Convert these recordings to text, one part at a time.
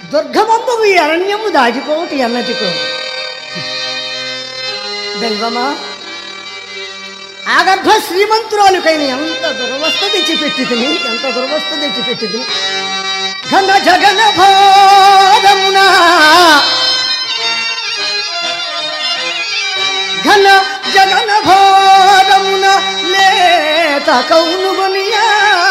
దుర్గమంబు ఈ అరణ్యము దాటిపోటి అన్నటికో దైవమా ఆగర్భ శ్రీమంతురాలుకైన ఎంత దురవస్థ తెచ్చిపెట్టిదిని ఎంత దురవస్థ తెచ్చిపెట్టిది ఘన జగన భారమున ఘన జగన భారమున లేత కౌనుగొనియా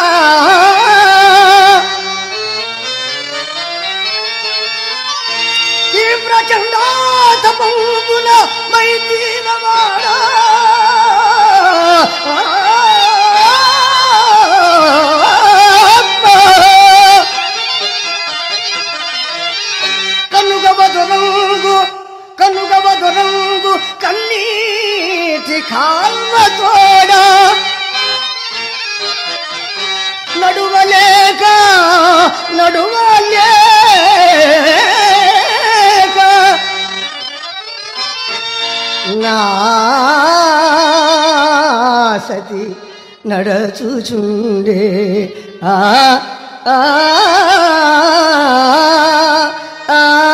తీవ్ర చండాతపంబున మైదీనవాడా కనుగవ దొరంగు కనుగవ దొరంగు కన్నీటి కాల్వ తోడ నడువలేక నడువలేక నా సతి నడచుచుండే ఆ ఆ ఆ